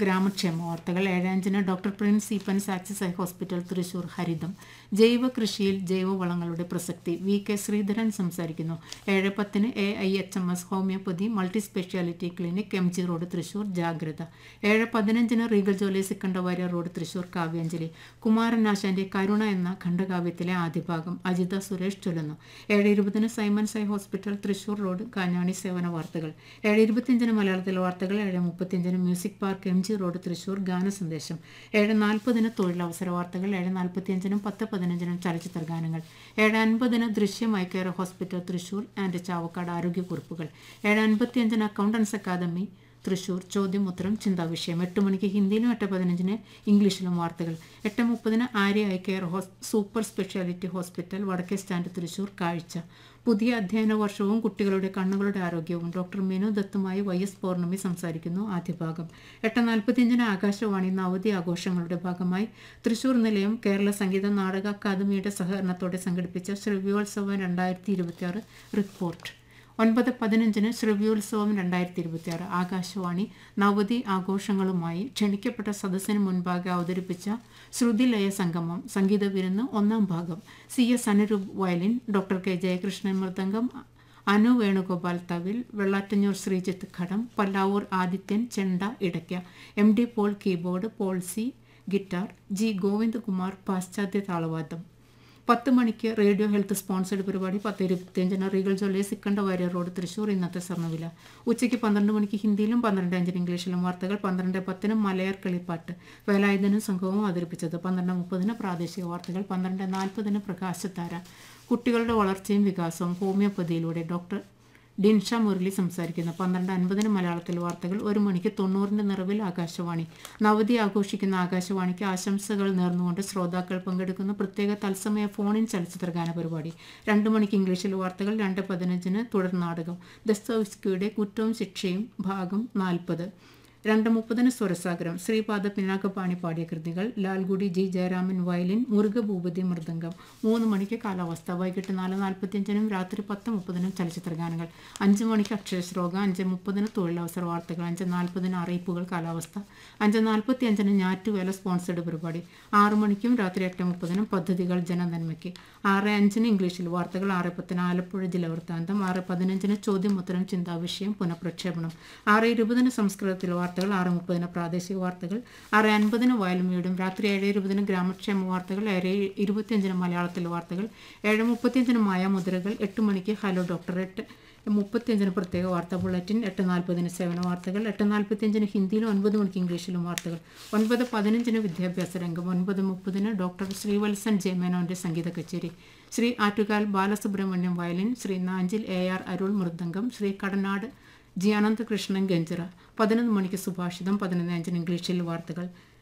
ഗ്രാമക്ഷേമ വാർത്തകൾ ഏഴാഞ്ചിന് doctor Prince Eapen's axis eye hospital Thrissur ഹരിതം ജൈവ കൃഷിയിൽ ജൈവവളങ്ങളുടെ പ്രസക്തി വി കെ ശ്രീധരൻ സംസാരിക്കുന്നു ഏഴ് പത്തിന് A I H M S homoeopathy multi speciality clinic M G road Thrissur ജാഗ്രത ഏഴ് പതിനഞ്ചിന് റീഗൽ ജോലി സിക്കണ്ടവാര്യ റോഡ് തൃശൂർ കാവ്യാഞ്ജലി കുമാരനാശാന്റെ കരുണ എന്ന ഖണ്ഡകാവ്യത്തിലെ ആദ്യഭാഗം അജിത സുരേഷ് ചൊല്ലുന്നു ഏഴ് ഇരുപതിന് Simons eye hospital Thrissur road Kanjani സേവന വാർത്തകൾ ഏഴ് ഇരുപത്തിയഞ്ചിന് മലയാളത്തിലെ വാർത്തകൾ ഏഴ് മുപ്പത്തിയഞ്ചിന് music park M G road Thrissur ഗാന സന്ദേശം ഏഴ് നാൽപ്പതിന് തൊഴിലവസര വാർത്തകൾ ഏഴ് നാൽപ്പത്തിയഞ്ചിനും പത്ത് പതിനഞ്ചിനും ചലച്ചിത്ര ഗാനങ്ങൾ ഏഴ് അൻപതിന് Drishyam iCare hospital Thrissur and Chavakkad ആരോഗ്യക്കുറിപ്പുകൾ ഏഴ് അൻപത്തിയഞ്ചിന് അക്കൗണ്ടൻസ് അക്കാദമി തൃശൂർ ചോദ്യം ഉത്തരം ചിന്താ വിഷയം എട്ട് മണിക്ക് ഹിന്ദിയിലും എട്ട് പതിനഞ്ചിന് ഇംഗ്ലീഷിലും വാർത്തകൾ എട്ട് മുപ്പതിന് ആര്യ ഐ കെയർ ഹോസ് super speciality hospital Vadakke stand Thrissur കാഴ്ച പുതിയ അധ്യയന വർഷവും കുട്ടികളുടെ കണ്ണുകളുടെ ആരോഗ്യവും ഡോക്ടർ മിനു ദത്തുമായി വൈ എസ് പൗർണമി സംസാരിക്കുന്നു ആദ്യ ഭാഗം എട്ട് നാൽപ്പത്തിയഞ്ചിന് ആകാശവാണി നവതി ആഘോഷങ്ങളുടെ ഭാഗമായി തൃശൂർ നിലയം കേരള സംഗീത നാടക അക്കാദമിയുടെ സഹകരണത്തോടെ സംഘടിപ്പിച്ച ശ്രവ്യോത്സവം രണ്ടായിരത്തി ഇരുപത്തിയാറ് റിപ്പോർട്ട് ഒൻപത് പതിനഞ്ചിന് ശ്രവ്യോത്സവം രണ്ടായിരത്തി ഇരുപത്തിയാറ് ആകാശവാണി നവതി ആഘോഷങ്ങളുമായി ക്ഷണിക്കപ്പെട്ട സദസ്സിന് മുൻപാകെ അവതരിപ്പിച്ച ശ്രുതിലയ സംഗമം സംഗീത വിരുന്ന് ഒന്നാം ഭാഗം C S Anuroop violin doctor K Jayakrishnan mridangam Anu Venugopal thavil Vellattanjur Sreejith ghatam Pallavur Adithyan chenda idakka M D Paul keyboard Paul C guitar G Govindakumar പാശ്ചാത്യ താളവാദം പത്ത് മണിക്ക് റേഡിയോ ഹെൽത്ത് സ്പോൺസർഡ് പരിപാടി പത്ത് ഇരുപത്തിയഞ്ചിന് റീഗൽ ജ്വല്ലേ സിക്കണ്ട വാര്യർ റോഡ് തൃശൂർ ഇന്നത്തെ സ്വർണ്ണവില ഉച്ചയ്ക്ക് പന്ത്രണ്ട് മണിക്ക് ഹിന്ദിയിലും പന്ത്രണ്ട് അഞ്ചിന് ഇംഗ്ലീഷിലും വാർത്തകൾ പന്ത്രണ്ട് പത്തിനും മലയാർ കളിപ്പാട്ട് വേലായുധനും സംഘവും അവതരിപ്പിച്ചത് പന്ത്രണ്ട് മുപ്പതിന് പ്രാദേശിക വാർത്തകൾ പന്ത്രണ്ട് നാൽപ്പതിന് പ്രകാശത്താര കുട്ടികളുടെ വളർച്ചയും വികാസവും ഹോമിയോപ്പതിയിലൂടെ ഡോക്ടർ ഡിൻഷ മുരളി സംസാരിക്കുന്നു പന്ത്രണ്ട് അൻപതിന് മലയാളത്തിൽ വാർത്തകൾ ഒരു മണിക്ക് തൊണ്ണൂറിൻ്റെ നിറവിൽ ആകാശവാണി നവതി ആഘോഷിക്കുന്ന ആകാശവാണിക്ക് ആശംസകൾ നേർന്നുകൊണ്ട് ശ്രോതാക്കൾ പങ്കെടുക്കുന്ന പ്രത്യേക തത്സമയ ഫോണിൻ ചലച്ചിത്ര ഗാന പരിപാടി രണ്ട് മണിക്ക് ഇംഗ്ലീഷിൽ വാർത്തകൾ രണ്ട് പതിനഞ്ചിന് തുടർ നാടകം ദസ്തോസ്കിയുടെ കുറ്റവും ശിക്ഷയും ഭാഗം നാൽപ്പത് രണ്ട് മുപ്പതിന് സ്വരസാഗരം ശ്രീപാദ പിന്നാക്കപ്പാണി പാടിയ കൃതികൾ ലാൽഗുഡി ജി ജയരാമൻ വയലിൻ മുരുകഭൂപതി മൃദംഗം മൂന്ന് മണിക്ക് കാലാവസ്ഥ വൈകിട്ട് നാല് നാൽപ്പത്തിയഞ്ചിനും രാത്രി പത്ത് മുപ്പതിനും ചലച്ചിത്ര ഗാനങ്ങൾ അഞ്ച് മണിക്ക് അക്ഷരശ്ലോക അഞ്ച് മുപ്പതിന് തൊഴിലവസര വാർത്തകൾ അഞ്ച് നാൽപ്പതിന് അറിയിപ്പുകൾ കാലാവസ്ഥ അഞ്ച് നാൽപ്പത്തി അഞ്ചിന് ഞാറ്റുവേല സ്പോൺസർഡ് പരിപാടി ആറ് മണിക്കും രാത്രി എട്ട് മുപ്പതിനും പദ്ധതികൾ ജനനന്മയ്ക്ക് ആറ് അഞ്ചിന് ഇംഗ്ലീഷിൽ വാർത്തകൾ ആറ് പത്തിന് ആലപ്പുഴ ജില്ല വൃത്താന്തം ആറ് പതിനഞ്ചിന് ചോദ്യം ഉത്തരം ചിന്താവിഷയം പുനഃപ്രക്ഷേപണം ആറ് ഇരുപതിന് സംസ്കൃതത്തിൽ വാർത്തകൾ ആറ് മുപ്പതിന് പ്രാദേശിക വാർത്തകൾ ആറ് അൻപതിന് വയലുമീടും രാത്രി ഏഴ് ഇരുപതിന് ഗ്രാമക്ഷേമ വാർത്തകൾ ഏഴ് ഇരുപത്തിയഞ്ചിന് മലയാളത്തിൽ വാർത്തകൾ ഏഴ് മുപ്പത്തിയഞ്ചിന് മായാമുദ്രകൾ എട്ട് മണിക്ക് ഹലോ ഡോക്ടർ എട്ട് മുപ്പത്തിയഞ്ചിന് പ്രത്യേക വാർത്താ ബുള്ളറ്റിൻ എട്ട് നാൽപ്പതിന് സേവന വാർത്തകൾ എട്ട് നാൽപ്പത്തിയഞ്ചിന് ഹിന്ദിയിലും ഒൻപത് മണിക്ക് ഇംഗ്ലീഷിലും വാർത്തകൾ ഒൻപത് പതിനഞ്ചിന് വിദ്യാഭ്യാസ രംഗം ഒൻപത് മുപ്പതിന് ഡോക്ടർ ശ്രീവത്സൻ ജയമേനോന്റെ സംഗീത കച്ചേരി Shri Attukal Balasubramaniam violin Shri Nanjil A R Arul mridangam Shri Kadanad G Ananthakrishnan ganjira പതിനൊന്ന് മണിക്ക് സുഭാഷിതം പതിനൊന്ന് അഞ്ചിന് ഇംഗ്ലീഷിൽ വാർത്തകൾ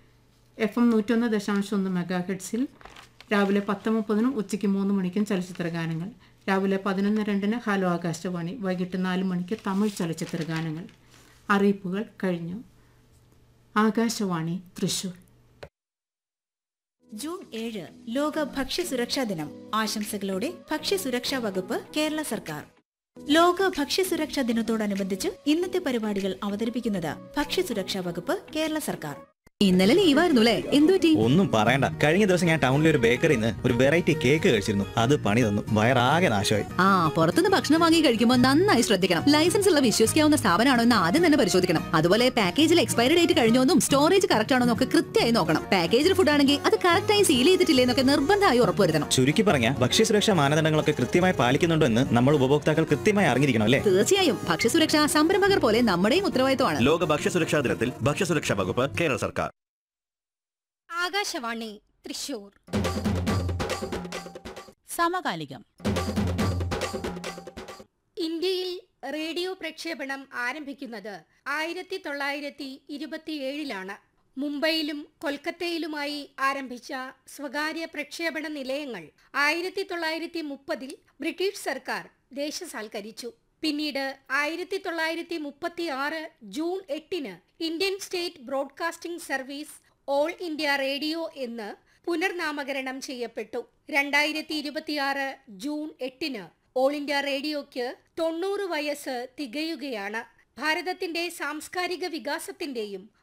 എഫ് എം നൂറ്റൊന്ന് ദശാംശം ഒന്ന് മെഗാ ഹെഡ്സിൽ രാവിലെ പത്ത് മുപ്പതിനും ഉച്ചയ്ക്ക് മൂന്ന് മണിക്കും ചലച്ചിത്ര ഗാനങ്ങൾ രാവിലെ പതിനൊന്ന് രണ്ടിന് ഹലോ ആകാശവാണി വൈകിട്ട് നാല് മണിക്ക് തമിഴ് ചലച്ചിത്ര ഗാനങ്ങൾ അറിയിപ്പുകൾ കഴിഞ്ഞു ആകാശവാണി തൃശൂർ ജൂൺ ഏഴ് ലോക ഭക്ഷ്യസുരക്ഷാ ദിനം ആശംസകളോടെ ഭക്ഷ്യസുരക്ഷാ വകുപ്പ് കേരള സർക്കാർ ലോക ഭക്ഷ്യസുരക്ഷാ ദിനത്തോടനുബന്ധിച്ച് ഇന്നത്തെ പരിപാടികൾ അവതരിപ്പിക്കുന്നത് ഭക്ഷ്യസുരക്ഷാ വകുപ്പ് കേരള സർക്കാർ ഇന്നലെ ലീവായിരുന്നു അല്ലേ എന്തുപറ്റി ഒന്നും പറയണ്ട കഴിഞ്ഞ ദിവസം ഞാൻ ടൗണിലെ ഒരു ബേക്കറിയിൽ നിന്ന് ഒരു വെറൈറ്റി കേക്ക് കഴിച്ചിരുന്നു അത് പണി തന്നു വയറാകെ നാശമായി ആ പുറത്തുനിന്ന് ഭക്ഷണം വാങ്ങി കഴിക്കുമ്പോൾ നന്നായി ശ്രദ്ധിക്കണം ലൈസൻസ് ഉള്ള വിശ്വസിക്കാവുന്ന സ്ഥാപനമാണോ എന്ന് ആദ്യം തന്നെ പരിശോധിക്കണം അതുപോലെ പാക്കേജിൽ എക്സ്പയറി ഡേറ്റ് കഴിഞ്ഞോന്നും സ്റ്റോറേജ് കറക്റ്റ് ആണോ എന്നൊക്കെ കൃത്യമായി നോക്കണം പാക്കേജിൽ ഫുഡ് ആണെങ്കിൽ അത് കറക്റ്റായി സീൽ ചെയ്തിട്ടില്ലേ എന്നൊക്കെ നിർബന്ധമായി ഉറപ്പുവരുത്തണം ചുരുക്കി പറഞ്ഞ ഭക്ഷ്യസുരക്ഷാ മാനദണ്ഡങ്ങളൊക്കെ കൃത്യമായി പാലിക്കുന്നുണ്ടോ എന്ന് നമ്മൾ ഉപഭോക്താക്കൾ കൃത്യമായി അറിഞ്ഞിരിക്കണം അല്ലേ തീർച്ചയായും ഭക്ഷ്യസുരക്ഷ സംരംഭകർ പോലെ നമ്മുടെയും ഉത്തരവാദിത്തമാണ് ലോക ഭക്ഷ്യസുരക്ഷാ ദിനത്തിൽ ഭക്ഷ്യസുരക്ഷാ വകുപ്പ് കേരള സർക്കാർ ആകാശവാണി തൃശൂർ സമകാലികം ഇന്ത്യയിൽ റേഡിയോ പ്രക്ഷേപണം ആരംഭിക്കുന്നത് ആയിരത്തി തൊള്ളായിരത്തി ഇരുപത്തിയേഴിലാണ് മുംബൈയിലും കൊൽക്കത്തയിലുമായി ആരംഭിച്ച സ്വകാര്യ പ്രക്ഷേപണ നിലയങ്ങൾ ആയിരത്തി തൊള്ളായിരത്തി മുപ്പതിൽ ബ്രിട്ടീഷ് സർക്കാർ ദേശസാൽക്കരിച്ചു പിന്നീട് ആയിരത്തി തൊള്ളായിരത്തി മുപ്പത്തി ആറ് ജൂൺ എട്ടിന് Indian state broadcasting service all India radio എന്ന് പുനർനാമകരണം ചെയ്യപ്പെട്ടു രണ്ടായിരത്തി ഇരുപത്തിയാറ് ജൂൺ എട്ടിന് ഓൾ ഇന്ത്യ റേഡിയോയ്ക്ക് തൊണ്ണൂറ് വയസ്സ് തികയുകയാണ് ഭാരതത്തിന്റെ സാംസ്കാരിക വികാസത്തിന്റെയും